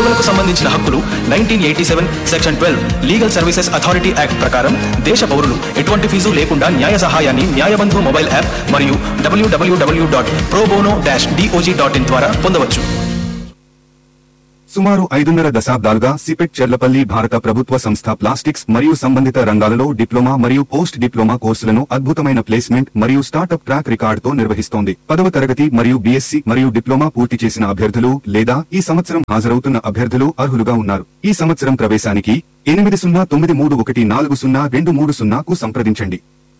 సేవలకు సంబంధించిన హక్కులు nineteen eighty seven section twelve legal services authority act ప్రకారం దేశ పౌరులు ఎటువంటి ఫీజు లేకుండా న్యాయ సహాయాన్ని న్యాయబంధు మొబైల్ యాప్ మరియు WWW dot pro bono dash DOJ dot in ద్వారా పొందవచ్చు సుమారు ఐదున్నర దశాబ్దాలుగా సిపెట్ చెర్లపల్లి భారత ప్రభుత్వ సంస్థ ప్లాస్టిక్స్ మరియు సంబంధిత రంగాలలో డిప్లొమా మరియు పోస్ట్ డిప్లొమా కోర్సులను అద్భుతమైన ప్లేస్మెంట్ మరియు స్టార్టప్ ట్రాక్ రికార్డుతో నిర్వహిస్తోంది పదవ తరగతి మరియు బీఎస్సీ మరియు డిప్లొమా పూర్తి చేసిన అభ్యర్థులు లేదా ఈ సంవత్సరం హాజరవుతున్న అభ్యర్థులు అర్హులుగా ఉన్నారు ఈ సంవత్సరం ప్రవేశానికి ఎనిమిది సున్నా తొమ్మిది మూడు ఒకటి నాలుగు సున్నా రెండు మూడు సున్నాకు సంప్రదించండి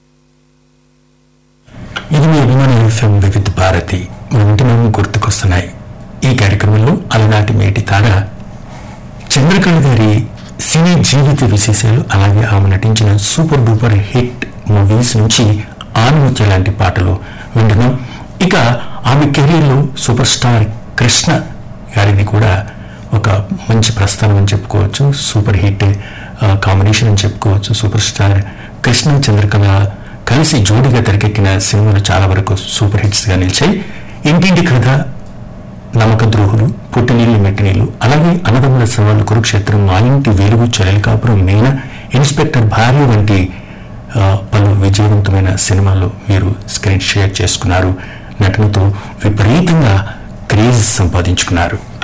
ఇది మీ అభిమాన ఎఫ్ఎం వివిధ భారతి వింటున్నాము గుర్తుకొస్తున్నాయి ఈ కార్యక్రమంలో అలనాటి మేటి తార చంద్రకళ గారి సినీ జీవిత విశేషాలు అలాగే ఆమె నటించిన సూపర్ డూపర్ హిట్ మూవీస్ నుంచి ఆనుమత్య లాంటి పాటలు వింటున్నాం ఇక ఆమె కెరీర్లో సూపర్ స్టార్ కృష్ణ గారిది కూడా ఒక మంచి ప్రస్థానం అని చెప్పుకోవచ్చు సూపర్ హిట్ ఆ, కాంబినేషన్ అని చెప్పుకోవచ్చు సూపర్ స్టార్ కృష్ణ చంద్రకళ కలిసి జోడీగా తెరకెక్కిన సినిమాలు చాలా వరకు సూపర్ హిట్స్ గా నిలిచాయి ఇంటింటి కథ నమ్మక ద్రోహులు పుట్టినీళ్ళు మెట్టినీళ్ళు అలాగే అన్నదమ్ముల సవాళ్ళు కురుక్షేత్రం మా ఇంటి వెలుగు చలలికాపురం మీన ఇన్స్పెక్టర్ భార్య వంటి ఆ, పలు విజయవంతమైన సినిమాల్లో వీరు స్క్రీన్ షేర్ చేసుకున్నారు నటనతో విపరీతంగా క్రేజ్ సంపాదించుకున్నారు